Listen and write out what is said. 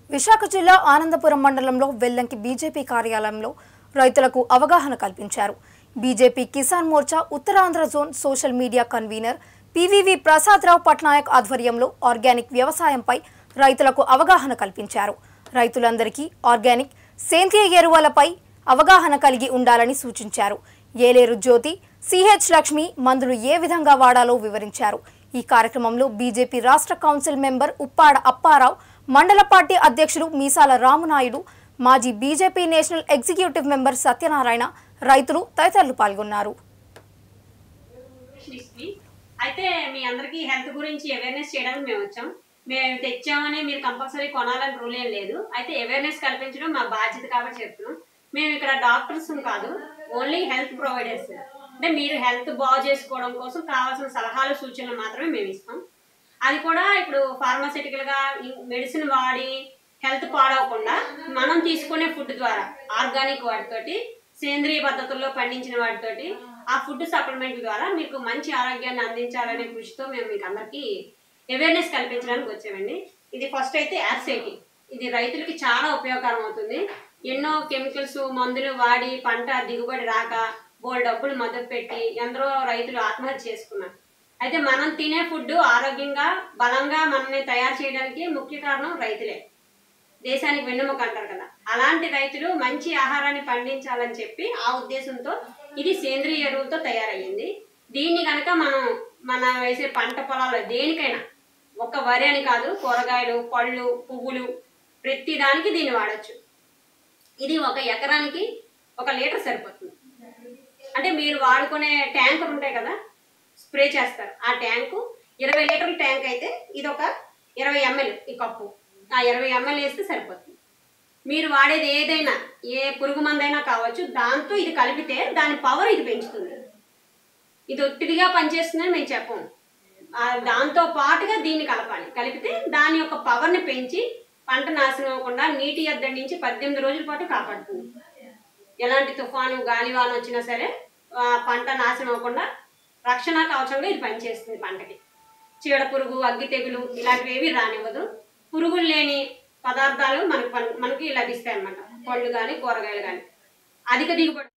విశాఖ జిల్లా ఆనందపురం మండలంలో వెల్లంకి బీజేపీ కార్యాలయంలో రైతులకు అవగాహన కల్పించారు BJP Kisan Morcha Uttarandhra zone social media convener PVV Prasadarao Patnaik ఆధ్వర్యంలో ఆర్గానిక్ వ్యవసాయంపై రైతులకు అవగాహన కల్పించారు రైతులందరికీ ఆర్గానిక్ సేంద్రియ ఎరువులపై అవగాహన కలిగి ఉండాలని సూచించారు ఏలేరు జ్యోతి సిహెచ్ లక్ష్మి మందులు ఏ విధంగా వాడాలో వివరించారు ఈ కార్యక్రమంలో బీజేపీ రాష్ట్ర కౌన్సిల్ మెంబర్ ఉప్పాడ అప్పారావు మండల పార్టీ అధ్యక్షులు మీసాల రామునాయుడు మాజీ BJP national executive member Satyanarayana రైతులు తదితరులు పాల్గొన్నారు న్యూట్రిషనిస్ట్ని. అయితే మీ అందరికీ హెల్త్ గురించి అవేర్నెస్ చేయడానికి మేము వచ్చాం మేము తెచ్చామని మీరు కంపల్సరీ కొనాలని రూల్ ఏం లేదు అయితే అవేర్నెస్ కల్పించడం మా బాధ్యత కాబట్టి చెప్తున్నాం మేము ఇక్కడ డాక్టర్స్ కాదు ఓన్లీ హెల్త్ ప్రొవైడర్స్ అంటే మీరు హెల్త్ బాగు చేసుకోవడం కోసం కావాల్సిన సలహాలు సూచనలు మాత్రమే మేము ఇస్తాం అది కూడా ఇప్పుడు ఫార్మాసిటికల్గా మెడిసిన్ వాడి హెల్త్ పాడవకుండా మనం తీసుకునే ఫుడ్ ద్వారా ఆర్గానిక్ వాటితోటి సేంద్రియ పద్ధతుల్లో పండించిన వాటితోటి ఆ ఫుడ్ సప్లిమెంట్ ద్వారా మీకు మంచి ఆరోగ్యాన్ని అందించాలనే కృషితో మేము మీకు అందరికీ అవేర్నెస్ కల్పించడానికి వచ్చామండి ఇది ఫస్ట్ అయితే యాక్సైటీ ఇది రైతులకి చాలా ఉపయోగకరం అవుతుంది ఎన్నో కెమికల్స్ మందులు వాడి పంట దిగుబడి రాక బోల్ డబ్బులు మద్దతు పెట్టి ఎందరో రైతులు ఆత్మహత్య చేసుకున్నారు అయితే మనం తినే ఫుడ్ ఆరోగ్యంగా బలంగా మనల్ని తయారు చేయడానికి ముఖ్య కారణం రైతులే దేశానికి వెన్నెముక అంటారు కదా అలాంటి రైతులు మంచి ఆహారాన్ని పండించాలని చెప్పి ఆ ఉద్దేశంతో ఇది సేంద్రియ ఎరువులతో తయారయ్యింది దీన్ని కనుక మనం మన వేసే పంట పొలాల్లో దేనికైనా ఒక వరి అని కాదు కూరగాయలు పళ్ళు పువ్వులు ప్రతి దానికి దీన్ని వాడచ్చు ఇది ఒక ఎకరానికి ఒక లీటర్ సరిపోతుంది అంటే మీరు వాడుకునే ట్యాంకులు ఉంటాయి కదా స్ప్రే చేస్తారు ఆ ట్యాంకు ఇరవై లీటర్ల ట్యాంక్ అయితే ఇది ఒక ఇరవై ఎంఎల్ ఈ కప్పు ఆ ఇరవై ఎంఎల్ వేస్తే సరిపోతుంది మీరు వాడేది ఏదైనా ఏ పురుగు మందైనా కావచ్చు దాంతో ఇది కలిపితే దాని పవర్ ఇది పెంచుతుంది ఇది ఒట్టిదిగా పనిచేస్తుందని మేము చెప్పము ఆ దాంతో పాటుగా దీన్ని కలపాలి కలిపితే దాని యొక్క పవర్ని పెంచి పంట నాశనం అవ్వకుండా నీటి ఎద్దడి నుంచి పద్దెనిమిది రోజుల పాటు కాపాడుతుంది ఎలాంటి తుఫాను గాలివాన వచ్చినా సరే ఆ పంట నాశనం అవ్వకుండా రక్షణ కవచంగా ఇది పనిచేస్తుంది పంటకి చీడ పురుగు అగ్గి తెగులు ఇలాంటివి ఏవి రానివ్వదు పురుగులు లేని పదార్థాలు మనకి పన్- మనకి లభిస్తాయి అన్నమాట పళ్ళు కానీ కూరగాయలు కానీ అధిక దిగుబడి